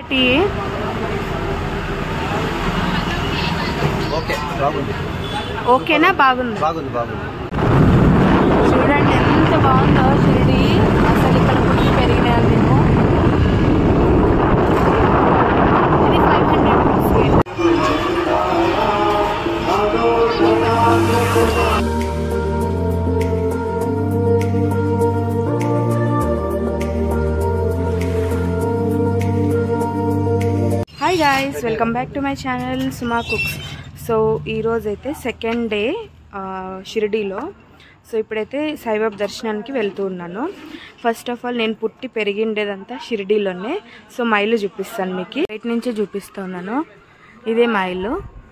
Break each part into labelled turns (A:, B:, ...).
A: Tea
B: okay బాగుంది
A: ఓకేనా బాగుంది
B: బాగుంది బాగుంది
A: చూడండి ఎంత బాగుందో షిరిడి అసలు ఇక్కడ పుట్టి పెరిగినాను నేను ఇది ఫైవ్ హండ్రెడ్ రూపీస్కి hi guys welcome back to my channel Suma cooks so ఈరోజు అయితే సెకండ్ డే షిరిడీలో సో ఇప్పుడైతే సాయిబాబా దర్శనానికి వెళ్తూ ఉన్నాను ఫస్ట్ ఆఫ్ ఆల్ నేను పుట్టి పెరిగిండేదంతా షిరిడీలోనే సో మా ఇల్లు చూపిస్తాను మీకు బయట నుంచే చూపిస్తూ ఉన్నాను ఇదే మా ఇల్లు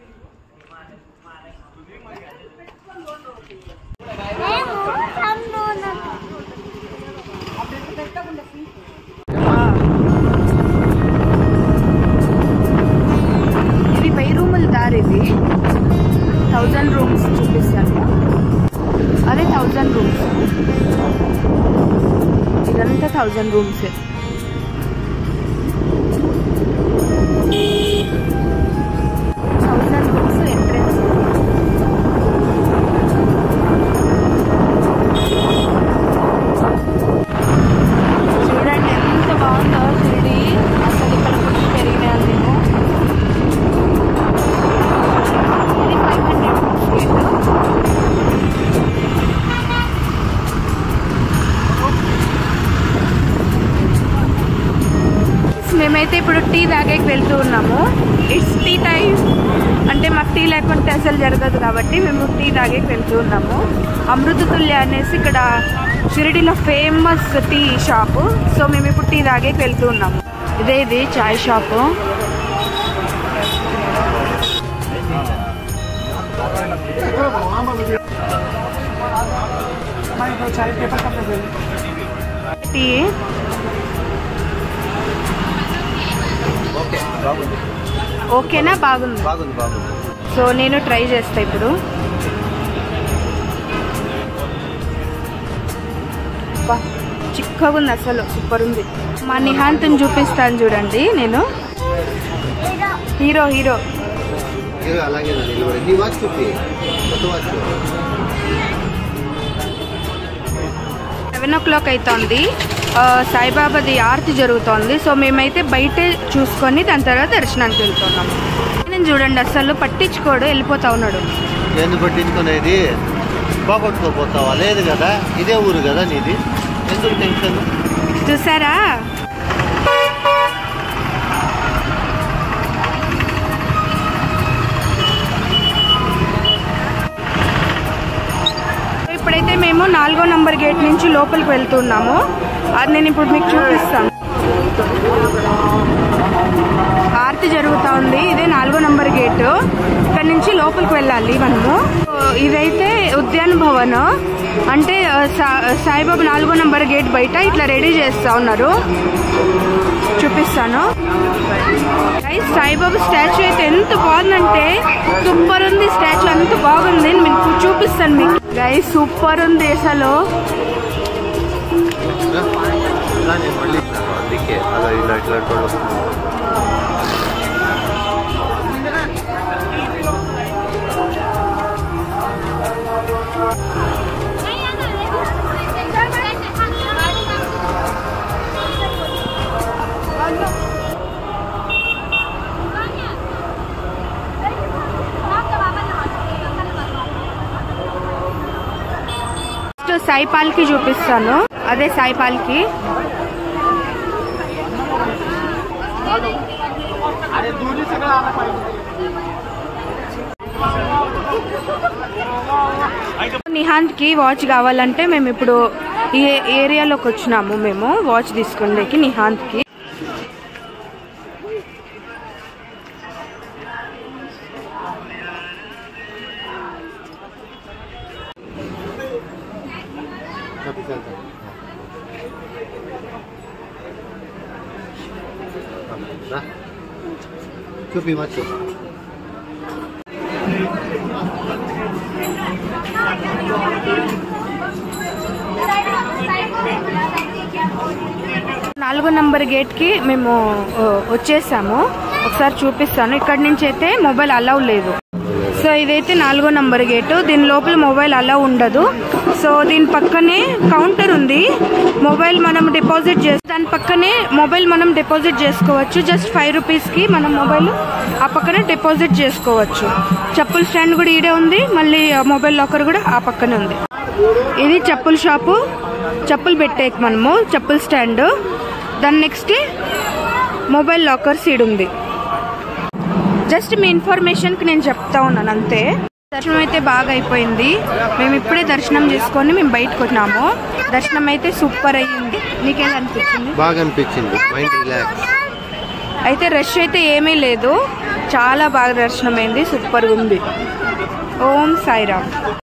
A: ఇది వెయ్యి రూముల దారి ఇది థౌజండ్ రూమ్స్ చూపిస్తాను అదే థౌజండ్ రూమ్స్ ఇదంతా thousand rooms thousand rooms entrance చూడండి ఎంత బాగుందో షిరిడి అసలు ఇక్కడ పుట్టి పెరిగినాను నేను ఇది ఫైవ్ హండ్రెడ్ రూపీస్ మేమైతే ఇప్పుడు టీ తాగేకి వెళ్తూ ఉన్నాము ఇట్స్ టీ టైం అంటే మాకు టీ లేకుంటే అసలు జరగదు కాబట్టి మేము టీ తాగేకి వెళ్తూ ఉన్నాము అమృతతుల్య అనేసి ఇక్కడ షిరిడిలో ఫేమస్ టీ షాపు సో మేము ఇప్పుడు టీ తాగేకి వెళ్తూ ఉన్నాము ఇదే ఇది చాయ్ షాపు టీ
B: ఓకే బాగుంది
A: ఓకేనా బాగుంది
B: బాగుంది బాగుంది
A: సో నేను ట్రై చేస్తా ఇప్పుడు అబ్బా, చిక్కగా ఉంది అసలు సూపర్ ఉంది మా నిహాంత్ని చూపిస్తాను చూడండి నేను హీరో హీరో
B: మీరు అలాగే నిలబడి నీ వాచ్ చూపి కొత్త వాచ్
A: సెవెన్ ఓ క్లాక్ అవుతుంది ఆ, సాయిబాబాది ఆరతి జరుగుతోంది సో మేమైతే బయటే చూసుకొని దాని తర్వాత దర్శనానికి వెళ్తున్నాము నేను చూడండి అసలు పట్టించుకోడు వెళ్ళిపోతా ఉన్నాడు
B: ఎందుకు పట్టించుకునేది పోగొట్టుకోపోతావా లేదు కదా ఇదే ఊరు కదా నీది ఎందుకు టెన్షన్
A: చూసారా ఇప్పుడైతే మేము నాలుగో నంబర్ గేట్ నుంచి లోపలికి వెళ్తున్నాము అది నేను ఇప్పుడు మీకు చూపిస్తాను ఆరతి జరుగుతా ఉంది ఇదే నాలుగో నంబర్ గేట్ ఇక్కడ నుంచి లోపలికి వెళ్ళాలి మనము ఇదైతే ఉద్యాన భవన్ అంటే ఆ, సా- సాయిబాబా నాలుగో నంబర్ గేట్ బయట ఇట్లా రెడీ చేస్తా ఉన్నారు చూపిస్తాను గైస్ సాయిబాబా స్టాచ్యూ అయితే ఎంత బాగుందంటే సూపర్ ఉంది స్టాచ్యూ అంత బాగుంది నేను మీకు చూపిస్తాను మీకు గైస్ సూపర్ ఉంది అసలు
B: నేను మళ్ళీ అందుకే అలా ఇలా ఇట్లాంటి వాళ్ళు వస్తున్నారు.
A: ఫస్ట్ సాయి పాల్కి చూపిస్తాను అదే సాయి పాల్కి నిహాంత్కి వాచ్ కావాలంటే మేము ఇప్పుడు ఈ ఏరియాలోకి వచ్చినాము మేము వాచ్ తీసుకునేకి నిహాంత్కి
B: రా. చూపి వచ్చు
A: నాలుగో నంబర్ గేట్కి మేము ఆ, వచ్చేసాము ఒకసారి చూపిస్తాను ఇక్కడ నుంచి అయితే మొబైల్ అలౌ లేదు సో ఇదైతే నాలుగో నంబర్ గేటు దీని లోపల మొబైల్ అలౌ ఉండదు సో దీని పక్కనే కౌంటర్ ఉంది మొబైల్ మనం డిపాజిట్ చేసి దాని పక్కనే మొబైల్ మనం డిపాజిట్ చేసుకోవచ్చు జస్ట్ ఫైవ్ రూపీస్కి మనం మొబైల్ ఆ పక్కనే డిపాజిట్ చేసుకోవచ్చు చెప్పుల స్టాండ్ కూడా ఈడే ఉంది మళ్ళీ ఆ మొబైల్ లాకర్ కూడా ఆ పక్కనే ఉంది ఇది చెప్పుల షాపు చెప్పులు పెట్టేకి మనము చెప్పుల స్టాండ్ దాని నెక్స్ట్ మొబైల్ లాకర్ సీడ్ ఉంది జస్ట్ మీ ఇన్ఫర్మేషన్కి నేను చెప్తా ఉన్నాను అంతే దర్శనం అయితే బాగా అయిపోయింది మేము ఇప్పుడే దర్శనం చేసుకొని మేము బయటకు వచ్చినాము దర్శనం అయితే సూపర్ అయ్యింది మీకేం అనిపించింది
B: బాగా అనిపించింది మైండ్ రిలాక్స్
A: అయితే రష్ అయితే ఏమీ లేదు చాలా బాగా దర్శనం అయింది సూపర్గా ఉంది ఓం సాయిరామ్